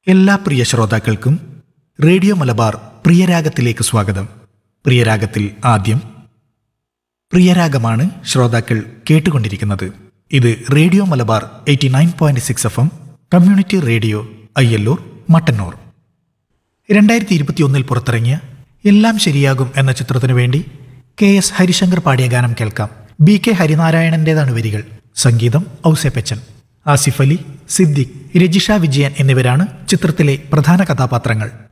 എല്ലാ പ്രിയ ശ്രോതാക്കൾക്കും റേഡിയോ മലബാർ പ്രിയരാഗത്തിലേക്ക് സ്വാഗതം പ്രിയരാഗത്തിൽ ആദ്യം പ്രിയരാഗമാണ് ശ്രോതാക്കൾ കേട്ടുകൊണ്ടിരിക്കുന്നത് ഇത് radio Malabar eighty nine point six F M community radio Ayyallur Mattannur രണ്ടായിരത്തി ഇരുപത്തിയൊന്നിൽ പുറത്തിറങ്ങിയ എല്ലാം ശരിയാകും എന്ന ചിത്രത്തിനു വേണ്ടി കെ എസ് ഹരിശങ്കർ പാടിയ ഗാനം കേൾക്കാം ബി കെ ഹരിനാരായണന്റേതാണ് വരികൾ സംഗീതം ഔസേപ്പച്ചൻ ആസിഫ് അലി സിദ്ദിഖ് രജിഷ വിജയൻ എന്നിവരാണ് ചിത്രത്തിലെ പ്രധാന കഥാപാത്രങ്ങൾ